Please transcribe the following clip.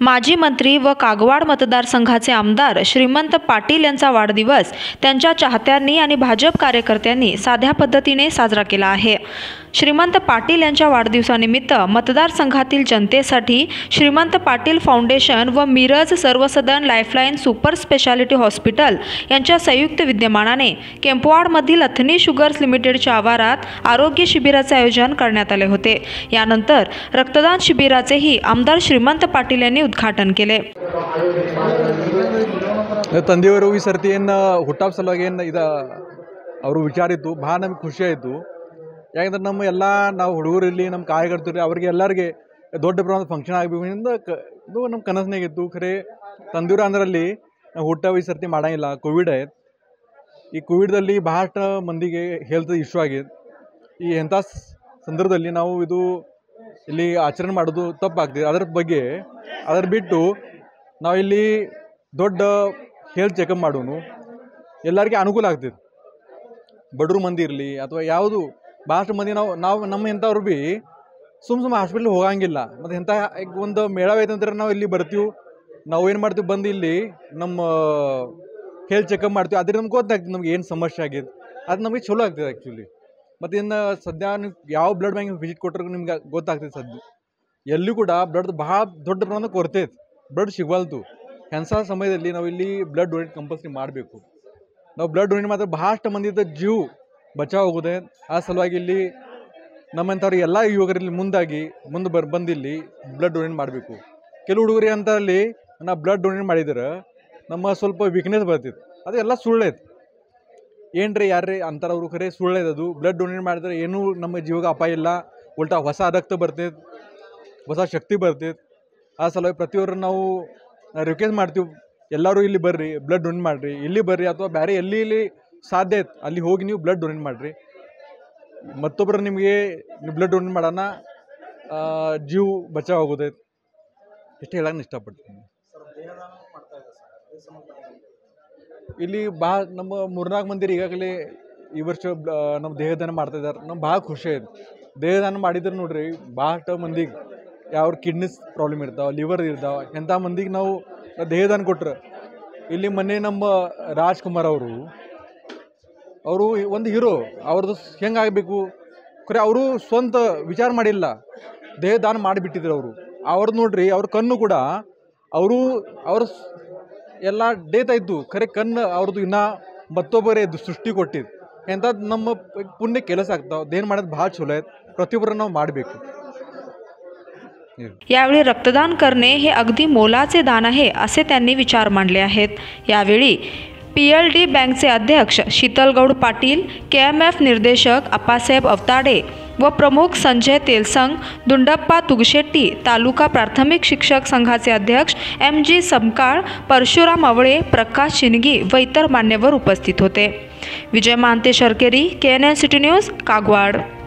माजी मंत्री व कागवाड मतदारसंघाचे आमदार श्रीमंत पाटील यांचा वाढदिवस त्यांच्या चाहत्यांनी आणि भाजप कार्यकर्त्यांनी साध्या पद्धतीने साजरा केला आहे श्रीमंत पाटील यांच्या वाढदिवसानिमित्त मतदारसंघातील जनतेसाठी श्रीमंत पाटील फाउंडेशन व मिरज सर्वसदन लाईफलाईन सुपर स्पेशालिटी हॉस्पिटल यांच्या संयुक्त विद्यमानाने केम्पवाडमधील अथनी शुगर्स लिमिटेडच्या आवारात आरोग्य शिबिराचे आयोजन करण्यात आले होते यानंतर रक्तदान शिबिराचेही आमदार श्रीमंत पाटील यांनी ಉದ್ಘಾಟನೆ केले ತಂದೆಯವರು ಈ ಸರ್ತಿ ಏನು ಹುಟ್ಟಾಪ್ ಸಲುವಾಗಿ ಏನು ಇದು ಅವರು ವಿಚಾರ ಇತ್ತು ಭಾಳ ನಮಗೆ ಖುಷಿ ಆಯಿತು ಯಾಕಂದ್ರೆ ನಮ್ಮ ಎಲ್ಲ ನಾವು ಹುಡುಗರಿರಲಿ ನಮ್ಮ ಕಾರ್ಯಕರ್ತರು ಅವ್ರಿಗೆ ಎಲ್ಲರಿಗೆ ದೊಡ್ಡ ಪ್ರಮಾಣದ ಫಂಕ್ಷನ್ ಆಗಬೇಕಿಂದ ಕ ಇದು ನಮ್ಮ ಕನಸಿನಾಗಿತ್ತು ಖರೆ ತಂದೆಯವರು ಅಂದ್ರಲ್ಲಿ ನಾವು ಹುಟ್ಟಾವ ಈ ಸರ್ತಿ ಮಾಡಂಗಿಲ್ಲ ಕೋವಿಡ್ ಆಯ್ತು ಈ ಕೋವಿಡ್ದಲ್ಲಿ ಭಾಳಷ್ಟು ಮಂದಿಗೆ ಹೆಲ್ತ್ ಇಶ್ಯೂ ಆಗಿದೆ ಈ ಎಂಥ ಸ್- ಸಂದರ್ಭದಲ್ಲಿ ನಾವು ಇದು ಇಲ್ಲಿ ಆಚರಣೆ ಮಾಡೋದು ತಪ್ಪಾಗ್ತದೆ ಅದ್ರ ಬಗ್ಗೆ ಅದರ ಬಿಟ್ಟು ನಾವಿಲ್ಲಿ ದೊಡ್ಡ ಹೆಲ್ತ್ ಚೆಕಪ್ ಮಾಡೋನು ಎಲ್ಲರಿಗೆ ಅನುಕೂಲ ಆಗ್ತದೆ ಬಡವ್ರ ಮಂದಿ ಇರಲಿ ಅಥವಾ ಯಾವುದು ಭಾಳಷ್ಟು ಮಂದಿ ನಾವು ನಾವು ನಮ್ಮ ಎಂಥವ್ರು ಭೀ ಸುಮ್ಮ ಸುಮ್ಮ ಹಾಸ್ಪಿಟ್ಲ್ ಹೋಗಂಗಿಲ್ಲ ಮತ್ತು ಎಂಥ ಈಗ ಒಂದು ಮೇಳವ ಐತಂದ್ರೆ ನಾವು ಇಲ್ಲಿ ಬರ್ತೀವಿ ನಾವು ಏನು ಮಾಡ್ತೀವಿ ಬಂದು ಇಲ್ಲಿ ನಮ್ಮ ಹೆಲ್ತ್ ಚೆಕಪ್ ಮಾಡ್ತೀವಿ ಅದ್ರ ನಮ್ಗೆ ಗೊತ್ತಾಗ್ತದೆ ನಮ್ಗೆ ಏನು ಸಮಸ್ಯೆ ಆಗಿದೆ ಅದು ನಮಗೆ ಚಲೋ ಆಗ್ತದೆ ಆ್ಯಕ್ಚುಲಿ ಮತ್ತು ಇನ್ನು ಸದ್ಯ ನೀವು ಯಾವ ಬ್ಲಡ್ ಬ್ಯಾಂಕ್ ವಿಸಿಟ್ ಕೊಟ್ಟರು ನಿಮ್ಗೆ ಗೊತ್ತಾಗ್ತದೆ ಸದ್ಯ ಎಲ್ಲಿ ಕೂಡ ಬ್ಲಡ್ ಭಾಳ ದೊಡ್ಡ ಪ್ರಮಾಣದ ಕೊರತೆ ಐತೆ ಬ್ಲಡ್ ಸಿಗವಲ್ತು ಅಂಥ ಸಮಯದಲ್ಲಿ ನಾವು ಇಲ್ಲಿ ಬ್ಲಡ್ ಡೊನೇಟ್ ಕಂಪಲ್ಸರಿ ಮಾಡಬೇಕು ನಾವು ಬ್ಲಡ್ ಡೊನೇಟ್ ಮಾಡಿದ್ರೆ ಭಾಳಷ್ಟು ಮಂದಿದ ಜೀವ ಬಚಾವ್ ಹೋಗುತ್ತೆ ಆ ಸಲುವಾಗಿ ಇಲ್ಲಿ ನಮ್ಮಂಥವ್ರು ಎಲ್ಲ ಯುವಕರಲ್ಲಿ ಮುಂದಾಗಿ ಮುಂದೆ ಬರ್ ಬಂದಿಲ್ಲಿ ಬ್ಲಡ್ ಡೊನೇಟ್ ಮಾಡಬೇಕು ಕೆಲವು ಹುಡುಗರಿಗೆ ಅಂತ ಅಲ್ಲಿ ನಾ ಬ್ಲಡ್ ಡೊನೇಟ್ ಮಾಡಿದ್ರೆ ನಮ್ಮ ಸ್ವಲ್ಪ ವೀಕ್ನೆಸ್ ಬರ್ತಿತ್ತು ಅದು ಎಲ್ಲ ಸುಳ್ಳೈತೆ ಏನ್ರಿ ಯಾರ್ರಿ ಅಂತಾರವ್ರು ಖರೆ ಸುಳ್ಳೈತೆ ಅದು ಬ್ಲಡ್ ಡೊನೇಟ್ ಮಾಡಿದ್ರೆ ಏನೂ ನಮ್ಮ ಜೀವಕ್ಕೆ ಅಪಾಯ ಇಲ್ಲ ಉಲ್ಟಾ ಹೊಸ ರಕ್ತ ಬರ್ತೈತೆ ಹೊಸ ಶಕ್ತಿ ಬರ್ತೈತೆ ಆ ಸಲುವಾಗಿ ಪ್ರತಿಯೊಬ್ಬರು ನಾವು ರಿಕ್ವೆಸ್ಟ್ ಮಾಡ್ತೀವಿ ಎಲ್ಲರೂ ಇಲ್ಲಿ ಬರ್ರಿ ಬ್ಲಡ್ ಡೊನೇಟ್ ಮಾಡಿರಿ ಇಲ್ಲಿ ಬರ್ರಿ ಅಥವಾ ಬೇರೆ ಎಲ್ಲಿ ಇಲ್ಲಿ ಸಾಧ್ಯ ಐತೆ ಅಲ್ಲಿ ಹೋಗಿ ನೀವು ಬ್ಲಡ್ ಡೊನೇಟ್ ಮಾಡಿರಿ ಮತ್ತೊಬ್ಬರು ನಿಮಗೆ ನೀವು ಬ್ಲಡ್ ಡೊನೇಟ್ ಮಾಡೋಣ ಆ, ಜೀವ ಬಚಾವ್ ಆಗೋದೈತೆ ಇಷ್ಟು ಹೇಳಕ್ಕೆ ಇಷ್ಟಪಡ್ತೀನಿ ಇಲ್ಲಿ ಭಾಳ ನಮ್ಮ ಮೂರ್ನಾಲ್ಕು ಮಂದಿ ಈಗಾಗಲೇ ಈ ವರ್ಷ ಬ್ಲ- ನಮ್ಮ ದೇಹದಾನ ಮಾಡ್ತಾ ಇದ್ದಾರೆ ನಮ್ಗೆ ಭಾಳ ಖುಷಿ ಆಯ್ತು ದೇಹದಾನ ಮಾಡಿದ್ರೆ ನೋಡ್ರಿ ಭಾಳಷ್ಟು ಮಂದಿಗೆ ಯಾವ ಕಿಡ್ನಿಸ್ ಪ್ರಾಬ್ಲಮ್ ಇರ್ತಾವೆ ಲಿವರ್ ಇರ್ತಾವೆ ಎಂಥ ಮಂದಿಗೆ ನಾವು ದೇಹದಾನ ಕೊಟ್ರೆ ಇಲ್ಲಿ ಮೊನ್ನೆ ನಮ್ಮ ರಾಜ್ಕುಮಾರ್ ಅವರು ಅವರು ಒಂದು ಹೀರೋ ಅವ್ರದ್ದು ಹೆಂಗೆ ಆಗಬೇಕು ಖರೆ ಅವರು ಸ್ವಂತ ವಿಚಾರ ಮಾಡಿಲ್ಲ ದೇಹದಾನ ಮಾಡಿಬಿಟ್ಟಿದ್ರು ಅವರು ಅವ್ರದ್ದು ನೋಡ್ರಿ ಅವ್ರ ಕಣ್ಣು ಕೂಡ ಅವರು ಅವ್ರ ಸ್- ಎಲ್ಲ ಡೇತ್ ಆಯಿತು ಖರೆ ಕಣ್ಣು ಅವ್ರದ್ದು ಇನ್ನೂ ಮತ್ತೊಬ್ಬರೇ ಇದು ಸೃಷ್ಟಿ ಕೊಟ್ಟಿದ್ದು ಎಂಥದ್ದು ನಮ್ಮ ಪ- ಪುಣ್ಯ ಕೆಲಸ ಆಗ್ತಾವೆ ದೇನ್ ಮಾಡೋದು ಭಾಳ ಚಲೋ ಐತೆ ಪ್ರತಿಯೊಬ್ಬರು ನಾವು ಮಾಡಬೇಕು यावेळी रक्तदान करणे हे अगदी मोलाचे दान आहे असे त्यांनी विचार मांडले आहेत यावेळी पी एल डी बँकचे अध्यक्ष शीतलगौड पाटील के एम एफ निर्देशक अप्पासाहेब अवताडे व प्रमुख संजय तेलसंग दुंडप्पा तुगशेट्टी तालुका प्राथमिक शिक्षक संघाचे अध्यक्ष एम जी समकाळ परशुराम आवळे प्रकाश शिनगी व इतर मान्यवर उपस्थित होते विजय मानते शर्केरी K N N city news कागवाड